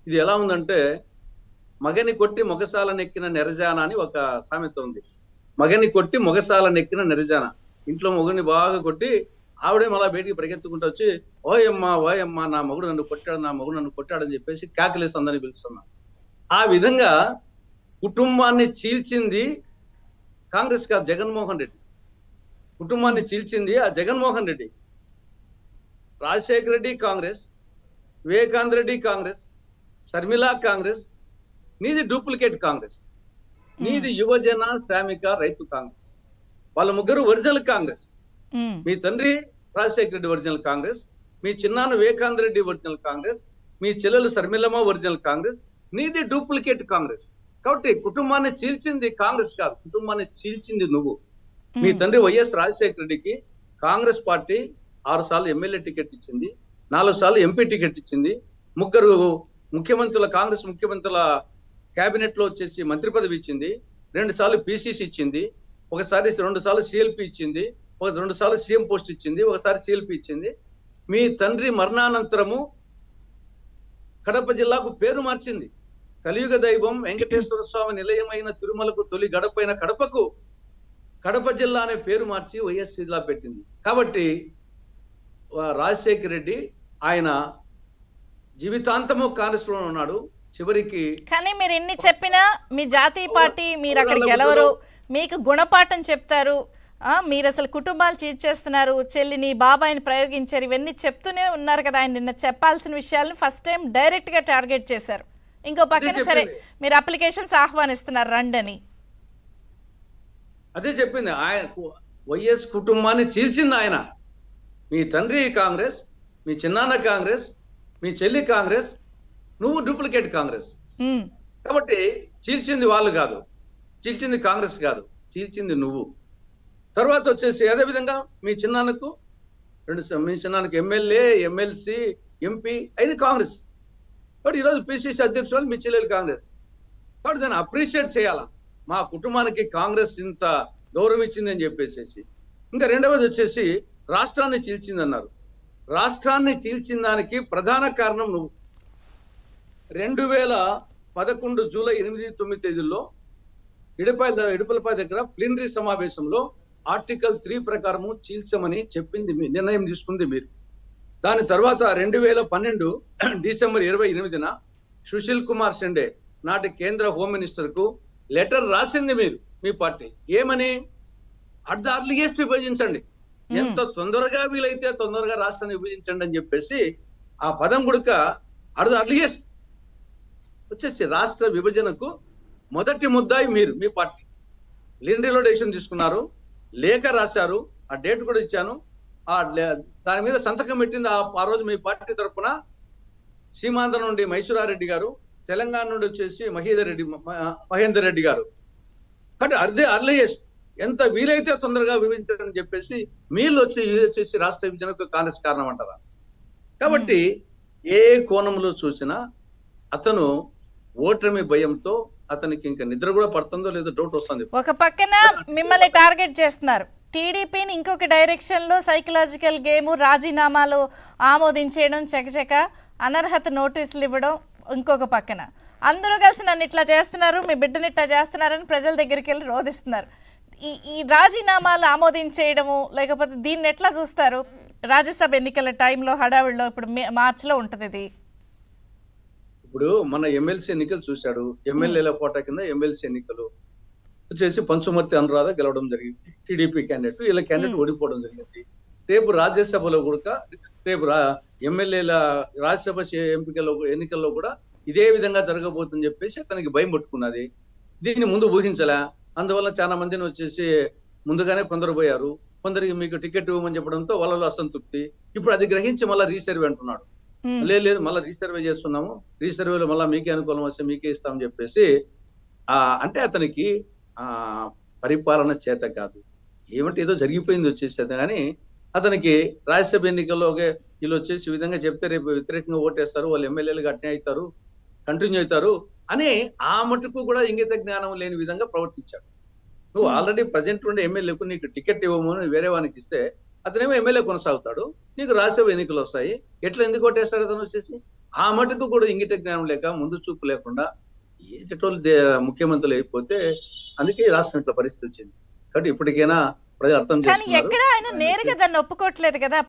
ఇది ఎలా ఉందంటే మగని కొట్టి మొగసాల నెక్కిన నెరజాన అని ఒక సామెత ఉంది మగని కొట్టి మొగసాల నెక్కిన నెరజాన ఇంట్లో మొగుని బాగా కొట్టి ఆవిడే మళ్ళా బయటికి పరిగెత్తుకుంటూ వచ్చి ఓయమ్మ ఓయమ్మ నా మొగుడు నన్ను కొట్టాడు నా మొగుడు నన్ను కొట్టాడని చెప్పేసి కేకలేస్తుందని పిలుస్తున్నా ఆ విధంగా కుటుంబాన్ని చీల్చింది కాంగ్రెస్ కాదు జగన్మోహన్ రెడ్డి కుటుంబాన్ని చీల్చింది ఆ జగన్మోహన్ రెడ్డి రాజశేఖర రెడ్డి కాంగ్రెస్ వివేకానంద రెడ్డి కాంగ్రెస్ శర్మిలా కాంగ్రెస్ నీది డూప్లికేట్ కాంగ్రెస్ నీది యువజన శ్రామిక రైతు కాంగ్రెస్ వాళ్ళ ముగ్గురు ఒరిజినల్ కాంగ్రెస్ ఉమ్, మీ తండ్రి రాజశేఖర రెడ్డి ఒరిజినల్ కాంగ్రెస్ మీ చిన్నాన్న వివేకానంద రెడ్డి ఒరిజినల్ కాంగ్రెస్ మీ చెల్లెలు శర్మిలమ్మ ఒరిజినల్ కాంగ్రెస్ నీది డూప్లికేట్ కాంగ్రెస్ కాబట్టి కుటుంబాన్ని చీల్చింది కాంగ్రెస్ కాదు కుటుంబాన్ని చీల్చింది నువ్వు మీ ఉమ్, తండ్రి వైఎస్ రాజశేఖర రెడ్డికి కాంగ్రెస్ పార్టీ ఆరు సార్లు ఎమ్మెల్యే టికెట్ ఇచ్చింది నాలుగు సార్లు ఎంపీ టికెట్ ఇచ్చింది ముగ్గురు ముఖ్యమంత్రుల కాంగ్రెస్ ముఖ్యమంత్రుల కేబినెట్ లో వచ్చేసి మంత్రి పదవి ఇచ్చింది రెండు సార్లు పిసిసి ఇచ్చింది ఒకసారి రెండు సార్లు సిఎల్పి ఇచ్చింది ఒక రెండు సార్లు సీఎం పోస్ట్ ఇచ్చింది ఒకసారి సిఎల్పి ఇచ్చింది మీ తండ్రి మరణానంతరము కడప జిల్లాకు పేరు మార్చింది కలియుగ దైవం వెంకటేశ్వర స్వామి నిలయమైన తిరుమలకు తొలి గడపైన కడపకు కడప జిల్లా అనే పేరు మార్చి వైఎస్ జిల్లా పెట్టింది కాబట్టి ఆ, రాజశేఖర్ రెడ్డి ఆయన జీవితాంతము కాంగ్రెస్ లో ఉన్నాడు చివరికి కానీ మీరు ఎన్ని చెప్పినా మీ జాతీయ పార్టీ మీరు అక్కడికి గెలవరు మీకు గుణపాఠం చెప్తారు ఆ, మీరు అసలు కుటుంబాలు చీల్చేస్తున్నారు చెల్లిని బాబాయిని ప్రయోగించారు ఇవన్నీ చెప్తూనే ఉన్నారు కదా ఆయన నిన్న చెప్పాల్సిన విషయాలను ఫస్ట్ టైం డైరెక్ట్ గా టార్గెట్ చేశారు ఇంకో పక్కన సరే చెప్పింది. మీరు అప్లికేషన్స్ ఆహ్వానిస్తున్నారు రండని అదే చెప్పింది ఆయన వైఎస్ కుటుంబాన్ని చీల్చింది ఆయన మీ తండ్రి కాంగ్రెస్ మీ చిన్నాన్న కాంగ్రెస్ మీ చెల్లి కాంగ్రెస్ నువ్వు డూప్లికేట్ కాంగ్రెస్ ఉమ్, కాబట్టి చీల్చింది వాళ్ళు కాదు చీల్చింది కాంగ్రెస్ కాదు చీల్చింది నువ్వు తర్వాత వచ్చేసి అదే విధంగా మీ చిన్నాన్నకు రెండు స- మీ చిన్నాన్నకు ఎమ్మెల్యే ఎమ్మెల్సీ ఎంపీ అయిన కాంగ్రెస్ కాబట్టి ఈరోజు పిసిసి అధ్యక్షురాలు మీ చెల్లెలు కాంగ్రెస్ కాబట్టి దాన్ని అప్రిషియేట్ చేయాలా మా కుటుంబానికి కాంగ్రెస్ ఇంత గౌరవం ఇచ్చిందని చెప్పేసి ఇంకా రెండవది వచ్చేసి రాష్ట్రాన్ని చీల్చిందన్నారు రాష్ట్రాన్ని చీల్చిన దానికి ప్రధాన కారణం నువ్వు రెండు వేల పదకొండు జూలై ఎనిమిది తొమ్మిది తేదీల్లో ఇడపాయ ఇడుపలపాయ దగ్గర ప్లీనరీ సమావేశంలో ఆర్టికల్ త్రీ ప్రకారము చీల్చమని చెప్పింది మీ నిర్ణయం తీసుకుంది మీరు దాని తర్వాత రెండు వేల పన్నెండు డిసెంబర్ ఇరవై ఎనిమిదిన సుశీల్ కుమార్ షెండే నాటి కేంద్ర హోమ్ మినిస్టర్ కు లెటర్ రాసింది మీరు మీ పార్టీ ఏమని అట్ ద అర్లియస్ట్ విభజించండి ఎంత తొందరగా వీలైతే తొందరగా రాష్ట్రాన్ని విభజించండి అని చెప్పేసి ఆ పదం గుడక అట్ ద అర్లియస్ట్ వచ్చేసి రాష్ట్ర విభజనకు మొదటి ముద్దాయి మీరు మీ పార్టీ లిండ్రీలో డెసిషన్ తీసుకున్నారు లేఖ రాశారు ఆ డేట్ కూడా ఇచ్చాను ఆ లే- దాని మీద సంతకం పెట్టింది ఆ ఆ రోజు మీ పార్టీ తరఫున సీమాంధ్ర నుండి మైసూరారెడ్డి గారు తెలంగాణ నుండి వచ్చేసి మహీధర్ రెడ్డి మ- మహేందర్ రెడ్డి గారు కాబట్టి అదే అర్లియస్ట్ ఎంత వీలైతే తొందరగా విభజించాలని చెప్పేసి మీరు వచ్చి ఇది వచ్చేసి రాష్ట్ర విభజనకు కాంగ్రెస్ కారణం అంటారా కాబట్టి ఏ కోణంలో చూసినా అతను ఓటమి భయంతో అతనికి ఇంకా నిద్ర కూడా పడుతుందో లేదో డౌట్ వస్తుంది ఒక పక్కన మిమ్మల్ని టార్గెట్ చేస్తున్నారు టీడీపీని ఇంకొక డైరెక్షన్లో సైకలాజికల్ గేమ్ రాజీనామాలు ఆమోదించేయడం చకచక అనర్హత నోటీసులు ఇవ్వడం ఇంకొక పక్కన అందరూ కలిసి నన్ను ఇట్లా చేస్తున్నారు మీ బిడ్డని ఇట్లా చేస్తున్నారని ప్రజల దగ్గరికి వెళ్ళి రోధిస్తున్నారు ఈ ఈ రాజీనామాలు ఆమోదించేయడము లేకపోతే దీన్ని ఎట్లా చూస్తారు రాజ్యసభ ఎన్నికల టైంలో హడావిడిలో ఇప్పుడు మే- మార్చిలో ఉంటుంది ఇది ఇప్పుడు మన ఎమ్మెల్సీ ఎన్నికలు చూశాడు ఎమ్మెల్యేల కోట కింద ఎమ్మెల్సీ ఎన్నికలు వచ్చేసి పంచుమర్తి అనురాధ గెలవడం జరిగింది టీడీపీ క్యాండిడేట్ వీళ్ళ క్యాండిడేట్ ఓడిపోవడం జరిగింది రేపు రాజ్యసభలో కూడా రేపు రా ఎమ్మెల్యేల రాజ్యసభ చే- ఎంపికల్లో ఎన్నికల్లో కూడా ఇదే విధంగా జరగబోతుందని చెప్పేసి అతనికి భయం పట్టుకున్నది దీన్ని ముందు ఊహించలే అందువల్ల చాలా మందిని వచ్చేసి ముందుగానే కొందరు పోయారు కొందరికి మీకు టికెట్ ఇవ్వమని చెప్పడంతో వాళ్ళలో అసంతృప్తి ఇప్పుడు అది గ్రహించి మళ్ళీ రీసర్వే అంటున్నాడు ఉమ్, లేదు లేదు మళ్ళీ రీసర్వే చేస్తున్నాము రీసర్వేలో మళ్ళీ మీకే అనుకూలం వస్తే మీకే ఇస్తామని చెప్పేసి ఆ అంటే అతనికి ఆ పరిపాలన చేత కాదు ఏమంటే ఏదో జరిగిపోయింది వచ్చేసి అతను కానీ అతనికి రాజ్యసభ ఎన్నికల్లో ఒకే వీళ్ళు వచ్చేసి ఈ విధంగా చెప్తే రేపు వ్యతిరేకంగా ఓటేస్తారు వాళ్ళు ఎమ్మెల్యేలు అట్నే అవుతారు కంటిన్యూ అవుతారు అని ఆ మటుకు కూడా ఇంగిత జ్ఞానం లేని విధంగా ప్రవర్తించాడు నువ్వు Hmm. ఆల్రెడీ ప్రజెంట్ ఉండే ఎమ్మెల్యేకు నీకు టికెట్ ఇవ్వమని వేరే వానికి ఇస్తే అతనేమో ఎమ్మెల్యే కొనసాగుతాడు నీకు రాజ్యసభ ఎన్నికలు వస్తాయి ఎట్లా ఎందుకు కొట్టేస్తాడు అతను వచ్చేసి ఆ మటుకు కూడా ఇంగిట జ్ఞానం లేక ముందు చూపు లేకుండా ఏ చెట్టోళ్ళు దే- ముఖ్యమంత్రులు అయిపోతే అందుకే ఈ రాష్ట్రం ఇట్లా పరిస్థితి వచ్చింది కాబట్టి ఇప్పటికైనా ప్రజలు అర్థం కానీ చేసుకున్నారు ఎక్కడ ఆయన నేరుగా దాన్ని ఒప్పుకోవట్లేదు కదా